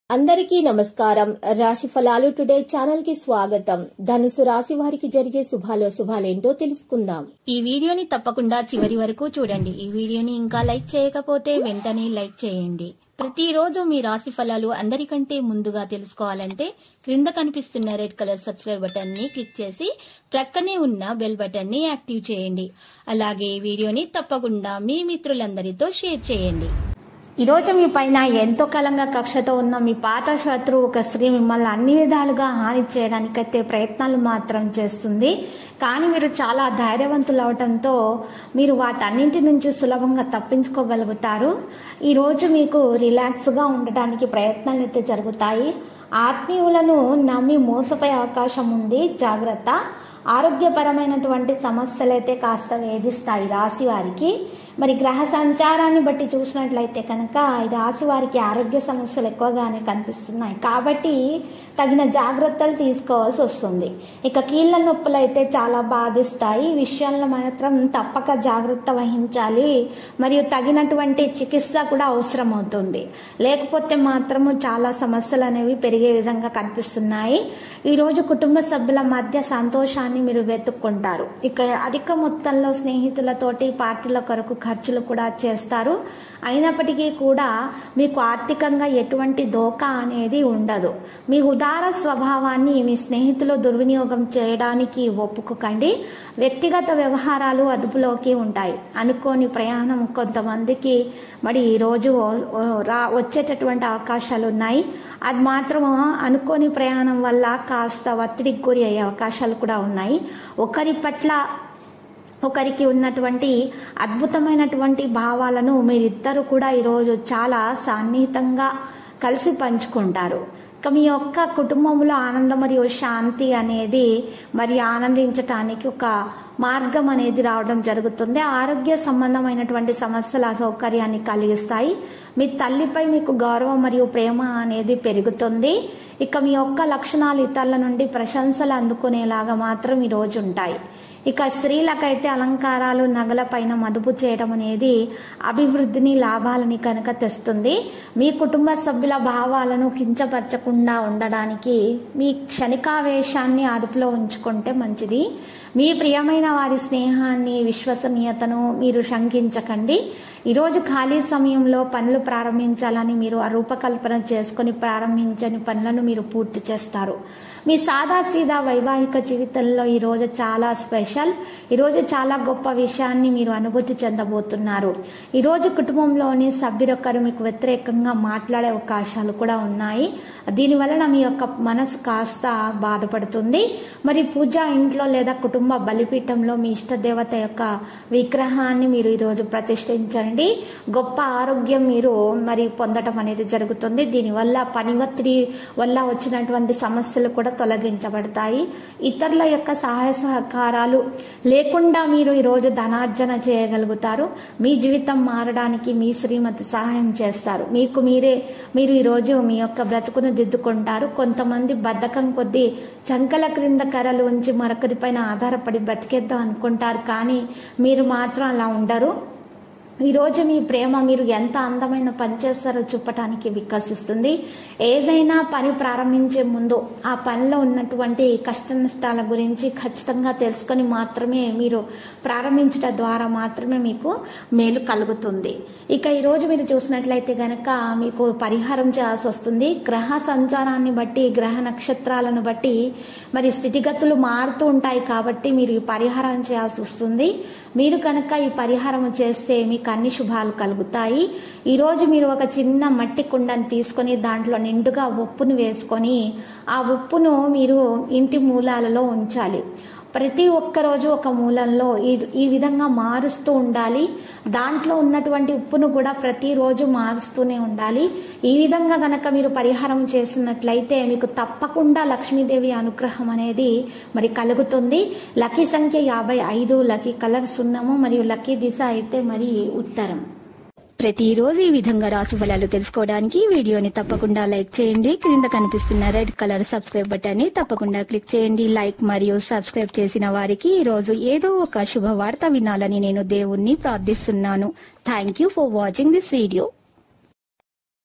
అందరికీ నమస్కారం రాశి ఫలాలు టుడే ఛానల్ కి స్వాగతం ధనుసు రాశి వారికి జరిగే శుభాలో శుభాలేంటో తెలుసుకుందాం ఈ వీడియోని తప్పకుండా చివరి వరకు చూడండి ఈ వీడియోని ఇంకా లైక్ చేయకపోతే వెంటనే లైక్ చేయండి ప్రతిరోజు మీ రాశి ఫలాలు అందరికంటే ముందుగా తెలుసుకోవాలంటే క్రింద కనిపిస్తున్న రెడ్ కలర్ సబ్స్క్రైబ్ బటన్ ని క్లిక్ చేసి ప్రక్కనే ఉన్న బెల్ బటన్ ని యాక్టివ్ చేయండి అలాగే ఈ వీడియోని తప్పకుండా మీ మిత్రులందరితో షేర్ చేయండి ఈరోజు మీ పైన ఎంతో కాలంగా కక్షతో ఉన్న మీ పాత శత్రువు ఒక స్త్రీ మిమ్మల్ని అన్ని విధాలుగా హాని చేయడానికైతే ప్రయత్నాలు మాత్రం చేస్తుంది కానీ మీరు చాలా ధైర్యవంతులు అవడంతో మీరు వాటన్నింటి నుంచి సులభంగా తప్పించుకోగలుగుతారు ఈరోజు మీకు రిలాక్స్గా ఉండడానికి ప్రయత్నాలు అయితే జరుగుతాయి ఆత్మీయులను నమ్మి మోసపోయే అవకాశం ఉంది జాగ్రత్త ఆరోగ్యపరమైనటువంటి సమస్యలు అయితే కాస్త వేధిస్తాయి రాశి వారికి మరి గ్రహ సంచారాన్ని బట్టి చూసినట్లయితే కనుక ఈ రాశి వారికి ఆరోగ్య సమస్యలు ఎక్కువగానే కనిపిస్తున్నాయి కాబట్టి తగిన జాగ్రత్తలు తీసుకోవాల్సి వస్తుంది ఇక కీళ్ళ నొప్పులు అయితే చాలా బాధిస్తాయి ఈ విషయంలో మాత్రం తప్పక జాగ్రత్త వహించాలి మరియు తగినటువంటి చికిత్స కూడా అవసరం అవుతుంది లేకపోతే మాత్రము చాలా సమస్యలు అనేవి పెరిగే విధంగా కనిపిస్తున్నాయి ఈరోజు కుటుంబ సభ్యుల మధ్య సంతోషాన్ని మీరు వెతుక్కుంటారు ఇక అధిక మొత్తంలో స్నేహితులతోటి పార్టీల కొరకు ఖర్చులు కూడా చేస్తారు అయినప్పటికీ కూడా మీకు ఆర్థికంగా ఎటువంటి దోకా అనేది ఉండదు మీ ఉదార స్వభావాన్ని మీ స్నేహితులు దుర్వినియోగం చేయడానికి ఒప్పుకోకండి వ్యక్తిగత వ్యవహారాలు అదుపులోకి ఉంటాయి అనుకోని ప్రయాణం కొంతమందికి మరి ఈరోజు రా వచ్చేటటువంటి అవకాశాలు ఉన్నాయి అది మాత్రం అనుకోని ప్రయాణం వల్ల కాస్త ఒత్తిడికి గురి అయ్యే అవకాశాలు కూడా ఉన్నాయి ఒకరి పట్ల ఒకరికి ఉన్నటువంటి అద్భుతమైనటువంటి భావాలను మీరిద్దరు కూడా ఈరోజు చాలా సన్నిహితంగా కలిసి పంచుకుంటారు ఇక మీ యొక్క కుటుంబంలో ఆనందం మరియు శాంతి అనేది మరి ఆనందించటానికి ఒక మార్గం అనేది రావడం జరుగుతుంది ఆరోగ్య సంబంధమైనటువంటి సమస్యల అసౌకర్యాన్ని కలిగిస్తాయి మీ తల్లిపై మీకు గౌరవం మరియు ప్రేమ అనేది పెరుగుతుంది ఇక మీ యొక్క లక్షణాలు ఇతరుల నుండి ప్రశంసలు అందుకునేలాగా మాత్రం ఈరోజు ఉంటాయి ఇక స్త్రీలకైతే అలంకారాలు నగల పైన మదుపు చేయడం అనేది అభివృద్ధిని లాభాలని కనుక తెస్తుంది మీ కుటుంబ సభ్యుల భావాలను కించపరచకుండా ఉండడానికి మీ క్షణికావేశాన్ని అదుపులో ఉంచుకుంటే మంచిది మీ ప్రియమైన వారి స్నేహాన్ని విశ్వసనీయతను మీరు శంకించకండి ఈరోజు ఖాళీ సమయంలో పనులు ప్రారంభించాలని మీరు ఆ రూపకల్పన చేసుకొని ప్రారంభించని పనులను మీరు పూర్తి చేస్తారు మీ సాదా సీదా వైవాహిక జీవితంలో ఈరోజు చాలా స్పెషల్ ఈరోజు చాలా గొప్ప విషయాన్ని మీరు అనుభూతి చెందబోతున్నారు ఈరోజు కుటుంబంలోని సభ్యులొక్కరు మీకు వ్యతిరేకంగా మాట్లాడే అవకాశాలు కూడా ఉన్నాయి దీని వలన మీ యొక్క మనసు కాస్త బాధపడుతుంది మరి పూజ ఇంట్లో లేదా కుటుంబ బలిపీఠంలో మీ ఇష్టదేవత యొక్క విగ్రహాన్ని మీరు ఈరోజు ప్రతిష్ఠించండి గొప్ప ఆరోగ్యం మీరు మరి పొందడం అనేది జరుగుతుంది దీనివల్ల పని ఒత్తిడి వల్ల వచ్చినటువంటి సమస్యలు కూడా తొలగించబడతాయి ఇతరుల యొక్క సహాయ సహకారాలు లేకుండా మీరు ఈరోజు ధనార్జన చేయగలుగుతారు మీ జీవితం మారడానికి మీ శ్రీమతి సహాయం చేస్తారు మీకు మీరే మీరు ఈరోజు మీ యొక్క బ్రతుకును దిద్దుకుంటారు కొంతమంది బద్ధకం కొద్దీ చంకల క్రింద కర్రలు ఉంచి మరొకరిపైన ఆధారపడి బతికేద్దాం అనుకుంటారు కానీ మీరు మాత్రం అలా ఉండరు ఈరోజు మీ ప్రేమ మీరు ఎంత అందమైన పని చేస్తారో చూపటానికి వికసిస్తుంది ఏదైనా పని ప్రారంభించే ముందు ఆ పనిలో ఉన్నటువంటి కష్ట నష్టాల గురించి ఖచ్చితంగా తెలుసుకొని మాత్రమే మీరు ప్రారంభించడం ద్వారా మాత్రమే మీకు మేలు కలుగుతుంది ఇక ఈరోజు మీరు చూసినట్లయితే గనక మీకు పరిహారం చేయాల్సి వస్తుంది గ్రహ సంచారాన్ని బట్టి గ్రహ నక్షత్రాలను బట్టి మరి స్థితిగతులు మారుతూ ఉంటాయి కాబట్టి మీరు ఈ పరిహారం చేయాల్సి వస్తుంది మీరు కనుక ఈ పరిహారం చేస్తే మీకు అన్ని శుభాలు కలుగుతాయి ఈరోజు మీరు ఒక చిన్న మట్టి కుండను తీసుకొని దాంట్లో నిండుగా ఉప్పును వేసుకొని ఆ ఉప్పును మీరు ఇంటి మూలాలలో ఉంచాలి ప్రతి ఒక్క రోజు ఒక మూలంలో ఈ ఈ విధంగా మారుస్తూ ఉండాలి దాంట్లో ఉన్నటువంటి ఉప్పును కూడా ప్రతిరోజు మారుస్తూనే ఉండాలి ఈ విధంగా గనక మీరు పరిహారం చేసినట్లయితే మీకు తప్పకుండా లక్ష్మీదేవి అనుగ్రహం అనేది మరి కలుగుతుంది లక్కీ సంఖ్య యాభై ఐదు లక్కీ కలర్ సున్నము మరియు లక్కీ దిశ అయితే మరి ఉత్తరం ప్రతిరోజు ఈ విధంగా రాశి ఫలాలు తెలుసుకోవడానికి వీడియోని తప్పకుండా లైక్ చేయండి క్రింద కనిపిస్తున్న రెడ్ కలర్ సబ్స్క్రైబ్ బటన్ ని తప్పకుండా క్లిక్ చేయండి లైక్ మరియు సబ్స్క్రైబ్ చేసిన వారికి ఈ రోజు ఏదో ఒక శుభవార్త వినాలని నేను దేవుణ్ణి ప్రార్థిస్తున్నాను thank you for watching this video